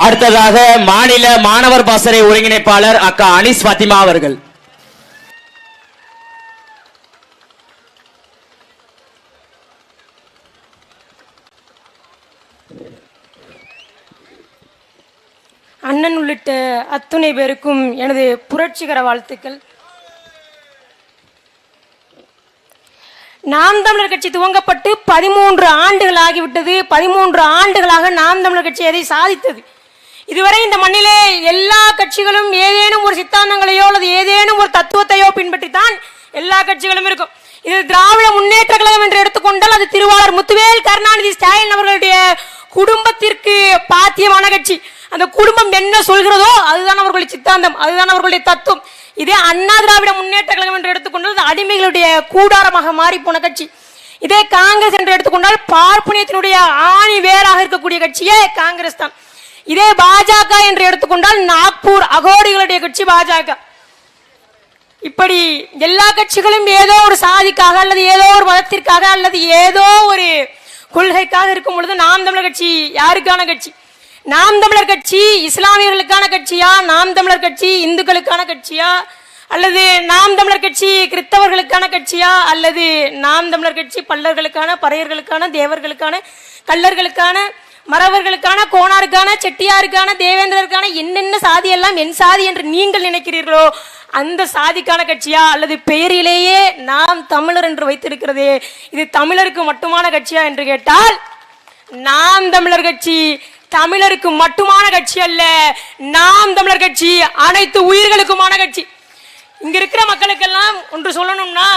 அடுத்ததாக மாநில மாணவர் பாசறை ஒருங்கிணைப்பாளர் அக்கா அனிஸ் பாத்திமா அவர்கள் அண்ணன் உள்ளிட்ட அத்துணை பேருக்கும் எனது புரட்சிகர வாழ்த்துக்கள் நாம் தமிழர் கட்சி துவங்கப்பட்டு பதிமூன்று ஆண்டுகள் ஆகிவிட்டது பதிமூன்று ஆண்டுகளாக நாம் தமிழர் கட்சி எதை சாதித்தது இதுவரை இந்த மண்ணிலே எல்லா கட்சிகளும் ஏதேனும் ஒரு சித்தாந்தங்களையோ அல்லது ஏதேனும் ஒரு தத்துவத்தையோ பின்பற்றித்தான் எல்லா கட்சிகளும் இருக்கும் இது திராவிட முன்னேற்ற கழகம் என்று எடுத்துக்கொண்டால் அது திருவாளர் முத்துவேல் கருணாநிதி ஸ்டாலின் அவர்களுடைய குடும்பத்திற்கு பாத்தியமான கட்சி அந்த குடும்பம் என்ன சொல்கிறதோ அதுதான் அவர்களுடைய சித்தாந்தம் அதுதான் அவர்களுடைய தத்துவம் இதே அண்ணா திராவிட முன்னேற்ற கழகம் என்று எடுத்துக்கொண்டால் அது அடிமைகளுடைய கூடாரமாக மாறி போன கட்சி இதே காங்கிரஸ் என்று எடுத்துக்கொண்டால் பார்ப்பனியத்தினுடைய ஆணி வேராக இருக்கக்கூடிய கட்சியே காங்கிரஸ் தான் இதே பாஜக என்று எடுத்துக்கொண்டால் நாக்பூர் அகோடிகளுடைய கட்சி பாஜக இப்படி எல்லா கட்சிகளும் ஏதோ ஒரு சாதிக்காக அல்லது ஏதோ ஒரு மதத்திற்காக அல்லது ஏதோ ஒரு கொள்கைக்காக இருக்கும் பொழுது நாம் தமிழர் கட்சி யாருக்கான கட்சி நாம் தமிழர் கட்சி இஸ்லாமியர்களுக்கான கட்சியா நாம் தமிழர் கட்சி இந்துக்களுக்கான கட்சியா அல்லது நாம் தமிழர் கட்சி கிறிஸ்தவர்களுக்கான கட்சியா அல்லது நாம் தமிழர் கட்சி பல்லர்களுக்கான பறையர்களுக்கான தேவர்களுக்கான கள்ளர்களுக்கான மறவர்களுக்கான கோணாருக்கான செட்டியாருக்கான தேவேந்திரருக்கான என்னென்ன சாதி எல்லாம் என் சாதி என்று நீங்கள் நினைக்கிறீர்களோ அந்த சாதிக்கான கட்சியா அல்லது பெயரிலேயே நாம் தமிழர் என்று வைத்திருக்கிறதே இது தமிழருக்கு மட்டுமான கட்சியா என்று கேட்டால் நாம் தமிழர் கட்சி தமிழருக்கு மட்டுமான கட்சி அல்ல நாம் தமிழர் கட்சி அனைத்து உயிர்களுக்குமான கட்சி இங்க இருக்கிற மக்களுக்கெல்லாம் ஒன்று சொல்லணும்னா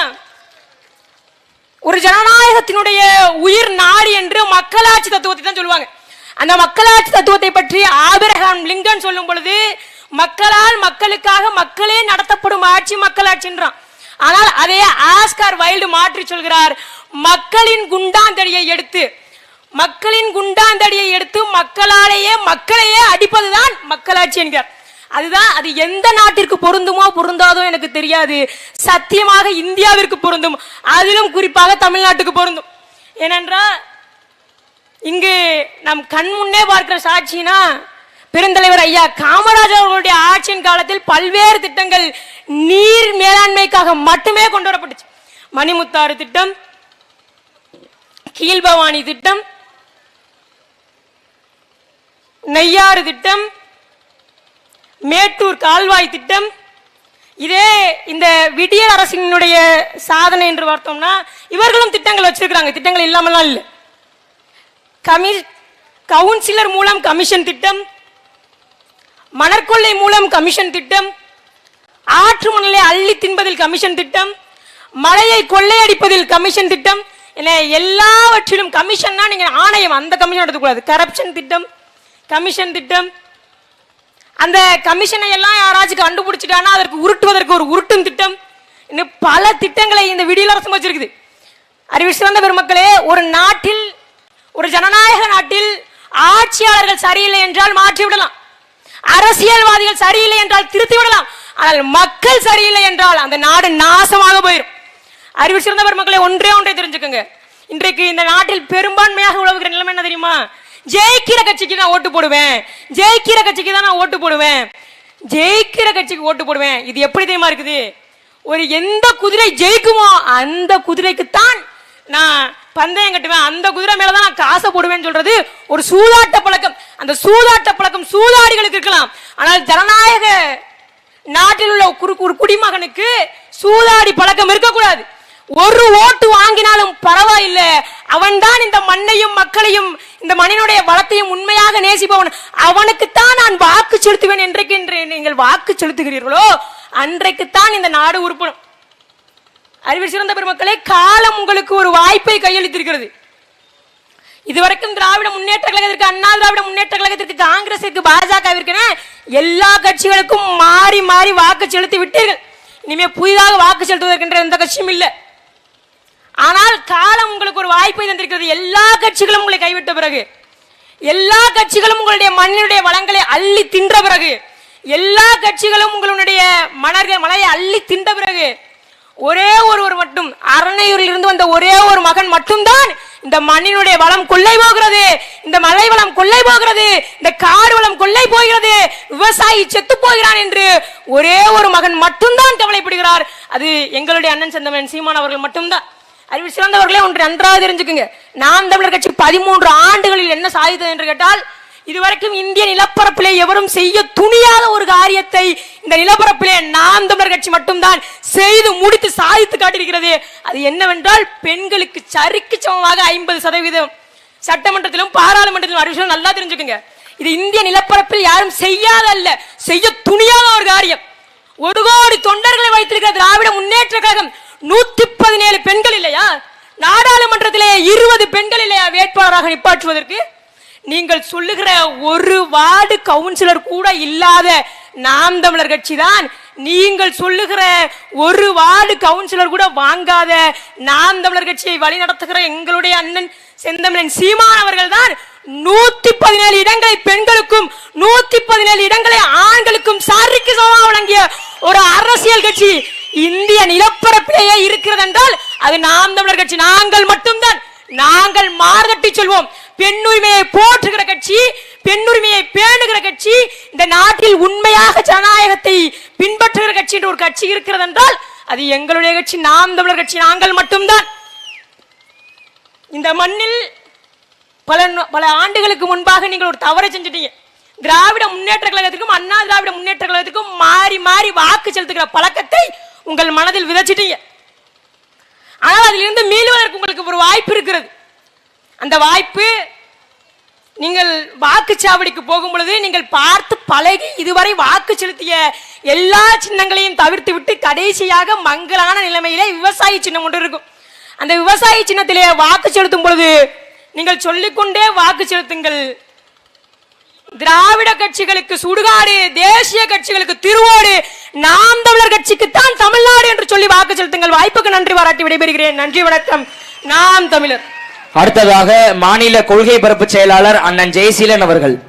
ஒரு ஜனநாயகத்தினுடைய உயிர் நாடி என்று மக்களாட்சி தத்துவத்தை தான் சொல்லுவாங்க அந்த மக்களாட்சி தத்துவத்தை பற்றி ஆபிரகாம் லிங்கன் சொல்லும் பொழுது மக்களால் மக்களுக்காக மக்களே நடத்தப்படும் ஆட்சி மக்களாட்சின்றான் ஆனால் அதே ஆஸ்கார் வைல்டு மாற்றி சொல்கிறார் மக்களின் குண்டாந்தடியை எடுத்து மக்களின் குண்டாந்தடியை எடுத்து மக்களாலேயே மக்களையே அடிப்பதுதான் மக்களாட்சி என்கிறார் அதுதான் அது எந்த நாட்டிற்கு பொருந்துமோ பொருந்தாதோ எனக்கு தெரியாது சத்தியமாக இந்தியாவிற்கு பொருந்தும் அதிலும் குறிப்பாக தமிழ்நாட்டுக்கு பொருந்தும் ஏனென்றால் இங்கு நம் கண் முன்னே பார்க்கிற சாட்சினா பெருந்தலைவர் ஐயா காமராஜர் அவர்களுடைய ஆட்சியின் காலத்தில் பல்வேறு திட்டங்கள் நீர் மேலாண்மைக்காக மட்டுமே கொண்டு வரப்பட்டுச்சு மணிமுத்தாறு திட்டம் கீழ்பவானி திட்டம் நெய்யாறு திட்டம் மேட்டூர் கால்வாய் திட்டம் இதே இந்த விடியல் அரசினுடைய சாதனை என்று பார்த்தோம்னா இவர்களும் திட்டங்கள் வச்சிருக்கிறாங்க திட்டங்கள் இல்லாமலாம் இல்லை கமி கவுன்சிலர் மூலம் கமிஷன் திட்டம் மணற்கொள்ளை மூலம் கமிஷன் திட்டம் ஆற்று மணலை அள்ளி தின்பதில் கமிஷன் திட்டம் மழையை கொள்ளையடிப்பதில் கமிஷன் திட்டம் என எல்லாவற்றிலும் கமிஷன்னா நீங்க ஆணையம் அந்த கமிஷன் எடுத்துக்கூடாது கரப்ஷன் திட்டம் கமிஷன் திட்டம் அந்த கமிஷனை எல்லாம் யாராச்சும் கண்டுபிடிச்சிட்டானா அதற்கு உருட்டுவதற்கு ஒரு உருட்டும் திட்டம் இன்னும் பல திட்டங்களை இந்த விடியல் அரசு வச்சிருக்குது அறிவு சிறந்த பெருமக்களே ஒரு நாட்டில் ஒரு ஜனநாயக நாட்டில் ஆட்சியாளர்கள் சரியில்லை என்றால் மாற்றி விடலாம் அரசியல்வாதிகள் சரியில்லை என்றால் திருத்தி விடலாம் ஆனால் மக்கள் சரியில்லை என்றால் அந்த நாடு நாசமாக போயிடும் அறிவு சிறந்த பெருமக்களே ஒன்றே ஒன்றை தெரிஞ்சுக்கோங்க இன்றைக்கு இந்த நாட்டில் பெரும்பான்மையாக உழவுகிற நிலைமை என்ன தெரியுமா ஜெயிக்கிற கட்சிக்கு நான் ஓட்டு போடுவேன் ஜெயிக்கிற கட்சிக்கு தான் நான் ஓட்டு போடுவேன் ஜெயிக்கிற கட்சிக்கு ஓட்டு போடுவேன் இது எப்படி தெரியுமா இருக்குது ஒரு எந்த குதிரை ஜெயிக்குமோ அந்த குதிரைக்குத்தான் நான் பந்தயம் கட்டுவேன் அந்த குதிரை மேலதான் நான் காசை போடுவேன்னு சொல்றது ஒரு சூதாட்ட பழக்கம் அந்த சூதாட்ட பழக்கம் சூதாடிகளுக்கு இருக்கலாம் ஆனால் ஜனநாயக நாட்டில் உள்ள குறு ஒரு குடிமகனுக்கு சூதாடி பழக்கம் இருக்கக்கூடாது ஒரு ஓட்டு வாங்கினாலும் பரவாயில்லை அவன்தான் இந்த மண்ணையும் மக்களையும் இந்த மண்ணினுடைய வளத்தையும் உண்மையாக நேசிப்பவன் அவனுக்குத்தான் நான் வாக்கு செலுத்துவேன் என்றைக்கு என்று நீங்கள் வாக்கு செலுத்துகிறீர்களோ அன்றைக்குத்தான் இந்த நாடு உருப்படும் அறிவில் சிறந்த பெருமக்களே காலம் உங்களுக்கு ஒரு வாய்ப்பை கையளித்திருக்கிறது இதுவரைக்கும் திராவிட முன்னேற்ற கழகத்திற்கு அண்ணா திராவிட முன்னேற்ற கழகத்திற்கு காங்கிரசிற்கு பாஜகவிற்கு எல்லா கட்சிகளுக்கும் மாறி மாறி வாக்கு செலுத்தி விட்டீர்கள் இனிமே புதிதாக வாக்கு செலுத்துவதற்கென்ற எந்த கட்சியும் இல்லை ஆனால் காலம் உங்களுக்கு ஒரு வாய்ப்பை தந்திருக்கிறது எல்லா கட்சிகளும் உங்களை கைவிட்ட பிறகு எல்லா கட்சிகளும் உங்களுடைய மண்ணினுடைய வளங்களை அள்ளி தின்ற பிறகு எல்லா கட்சிகளும் உங்களுடைய மலர்கள் மலையை அள்ளி தின்ற பிறகு ஒரே ஒருவர் மட்டும் அரணையூரில் இருந்து வந்த ஒரே ஒரு மகன் மட்டும்தான் இந்த மண்ணினுடைய வளம் கொள்ளை போகிறது இந்த மலை வளம் கொள்ளை போகிறது இந்த காடு வளம் கொள்ளை போகிறது விவசாயி செத்து போகிறான் என்று ஒரே ஒரு மகன் மட்டும்தான் கவலைப்படுகிறார் அது எங்களுடைய அண்ணன் செந்தமன் சீமான் அவர்கள் மட்டும்தான் அறிவு சிறந்தவர்களே ஒன்று நன்றாக தெரிஞ்சுக்குங்க நாம் தமிழர் கட்சி பதிமூன்று ஆண்டுகளில் என்ன சாதித்தது என்று கேட்டால் இதுவரைக்கும் இந்திய நிலப்பரப்பிலே எவரும் செய்ய துணியாத ஒரு காரியத்தை இந்த நிலப்பரப்பிலே நாம் தமிழர் கட்சி மட்டும்தான் செய்து முடித்து சாதித்து காட்டியிருக்கிறது அது என்னவென்றால் பெண்களுக்கு சரிக்கு சமமாக ஐம்பது சதவீதம் சட்டமன்றத்திலும் பாராளுமன்றத்திலும் அறிவிச்சலும் நல்லா தெரிஞ்சுக்குங்க இது இந்திய நிலப்பரப்பில் யாரும் செய்யாத அல்ல செய்ய துணியாத ஒரு காரியம் ஒரு கோடி தொண்டர்களை வைத்திருக்கிற திராவிட முன்னேற்ற கழகம் நூத்தி பதினேழு பெண்கள் இல்லையா நாடாளுமன்றத்திலே இருபது பெண்கள் இல்லையா வேட்பாளராக நிப்பாற்றுவதற்கு நீங்கள் சொல்லுகிற ஒரு வார்டு கவுன்சிலர் கூட இல்லாத நாம் தமிழர் கட்சி தான் நீங்கள் சொல்லுகிற ஒரு வார்டு கவுன்சிலர் கூட வாங்காத நாம் தமிழர் கட்சியை வழி நடத்துகிற எங்களுடைய அண்ணன் செந்தமிழன் சீமான் அவர்கள் தான் நூத்தி பதினேழு இடங்களை பெண்களுக்கும் நூத்தி பதினேழு இடங்களை ஆண்களுக்கும் சாரிக்கு சமமாக வழங்கிய ஒரு அரசியல் கட்சி இந்திய நிலப்பரப்பிலேயே இருக்கிறது என்றால் அது நாம் தமிழர் கட்சி நாங்கள் மட்டும்தான் நாங்கள் மார்தட்டி சொல்வோம் பெண்ணுரிமையை போற்றுகிற கட்சி பெண்ணுரிமையை பேணுகிற கட்சி இந்த நாட்டில் உண்மையாக ஜனநாயகத்தை பின்பற்றுகிற கட்சி என்ற ஒரு கட்சி இருக்கிறது என்றால் அது எங்களுடைய கட்சி நாம் தமிழர் கட்சி நாங்கள் மட்டும்தான் இந்த மண்ணில் பல நு- பல ஆண்டுகளுக்கு முன்பாக நீங்கள் ஒரு தவறை செஞ்சிட்டீங்க திராவிட முன்னேற்ற கழகத்துக்கும் அண்ணா திராவிட முன்னேற்ற கழகத்துக்கும் மாறி மாறி வாக்கு செலுத்துகிற பழக்கத்தை உங்கள் மனதில் விதைச்சிட்டீங்க ஆனால் அதிலிருந்து மீளுவதற்கு உங்களுக்கு ஒரு வாய்ப்பு இருக்கிறது அந்த வாய்ப்பு நீங்கள் வாக்குச்சாவடிக்கு போகும் பொழுது நீங்கள் பார்த்து பழகி இதுவரை வாக்கு செலுத்திய எல்லா சின்னங்களையும் தவிர்த்து விட்டு கடைசியாக மங்கலான நிலைமையிலே விவசாயி சின்னம் ஒன்று இருக்கும் அந்த விவசாயி சின்னத்திலே வாக்கு செலுத்தும் பொழுது நீங்கள் சொல்லிக்கொண்டே வாக்கு செலுத்துங்கள் திராவிட கட்சிகளுக்கு சுடுகாடு தேசிய கட்சிகளுக்கு திருவோடு நாம் தமிழர் கட்சிக்கு தான் தமிழ்நாடு என்று சொல்லி வாக்கு செலுத்துங்கள் வாய்ப்புக்கு நன்றி பாராட்டி விடைபெறுகிறேன் நன்றி வணக்கம் நாம் தமிழர் அடுத்ததாக மாநில கொள்கை பரப்பு செயலாளர் அண்ணன் ஜெயசீலன் அவர்கள்